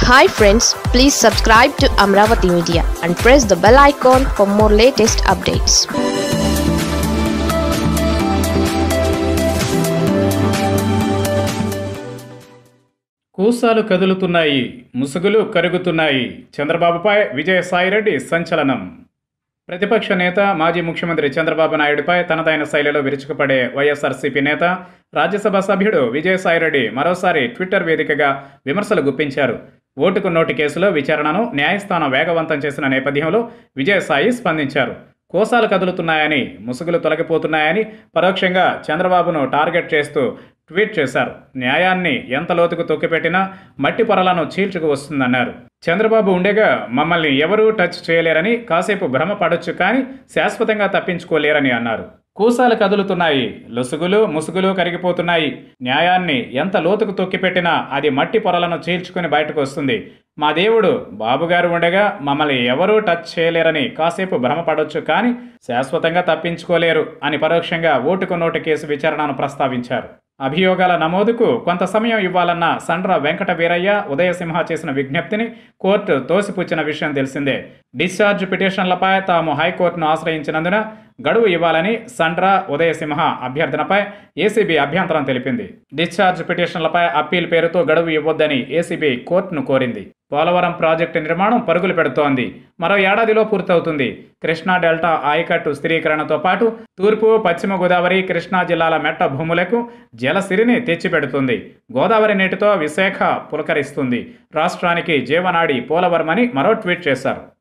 hi friends please subscribe to Amaravati media and press the bell icon for more latest updates కూసాలు కదులుతున్నాయి ముసుగులు కరుగుతున్నాయి చంద్రబాబుపై విజయసాయిరెడ్డి సంచలనం ప్రతిపక్ష నేత మాజీ ముఖ్యమంత్రి చంద్రబాబు నాయుడుపై తనదైన శైలిలో విరుచుకుపడే వైఎస్ఆర్సీపీ నేత రాజ్యసభ సభ్యుడు విజయసాయిరెడ్డి మరోసారి ట్విట్టర్ వేదికగా విమర్శలు గుప్పించారు ఓటుకు నోటు కేసులో విచారణను న్యాయస్థానం వేగవంతం చేసిన నేపథ్యంలో విజయసాయి స్పందించారు కోసాలు కదులుతున్నాయని ముసుగులు తొలగిపోతున్నాయని పరోక్షంగా చంద్రబాబును టార్గెట్ చేస్తూ ట్వీట్ చేశారు న్యాయాన్ని ఎంత లోతుకు తొక్కిపెట్టినా మట్టి పొరలను చీల్చుకు వస్తుందన్నారు చంద్రబాబు ఉండేగా మమ్మల్ని ఎవరూ టచ్ చేయలేరని కాసేపు భ్రమ పడొచ్చు కానీ శాశ్వతంగా తప్పించుకోలేరని అన్నారు కూసాలు కదులుతున్నాయి లొసుగులు ముసుగులు కరిగిపోతున్నాయి న్యాయాన్ని ఎంత లోతుకు తొక్కిపెట్టినా అది మట్టి పొరలను చీల్చుకుని బయటకు వస్తుంది మా దేవుడు బాబుగారు ఉండగా మమ్మల్ని ఎవరూ టచ్ చేయలేరని కాసేపు భ్రమపడొచ్చు కానీ శాశ్వతంగా తప్పించుకోలేరు అని పరోక్షంగా ఓటుకు నోటు కేసు విచారణను ప్రస్తావించారు అభియోగాల నమోదుకు కొంత సమయం ఇవ్వాలన్న సండ్ర వెంకట వీరయ్య ఉదయసింహ చేసిన విజ్ఞప్తిని కోర్టు తోసిపుచ్చిన విషయం తెలిసిందే డిశ్చార్జ్ పిటిషన్లపై తాము హైకోర్టును ఆశ్రయించినందున గడువు ఇవ్వాలని సండ్ర ఉదయసింహ అభ్యర్థనపై ఏసీబీ అభ్యంతరం తెలిపింది డిశ్చార్జ్ పిటిషన్లపై అప్పీల్ పేరుతో గడువు ఇవ్వొద్దని ఏసీబీ కోర్టును కోరింది పోలవరం ప్రాజెక్టు నిర్మాణం పరుగులు పెడుతోంది మరో ఏడాదిలో పూర్తవుతుంది కృష్ణా డెల్టా ఆయకట్టు స్థిరీకరణతో పాటు తూర్పు పశ్చిమ గోదావరి కృష్ణా జిల్లాల మెట్ట భూములకు జలసిరిని తెచ్చిపెడుతుంది గోదావరి నీటితో విశాఖ పులకరిస్తుంది రాష్ట్రానికి జీవనాడి పోలవరమని మరో ట్వీట్ చేశారు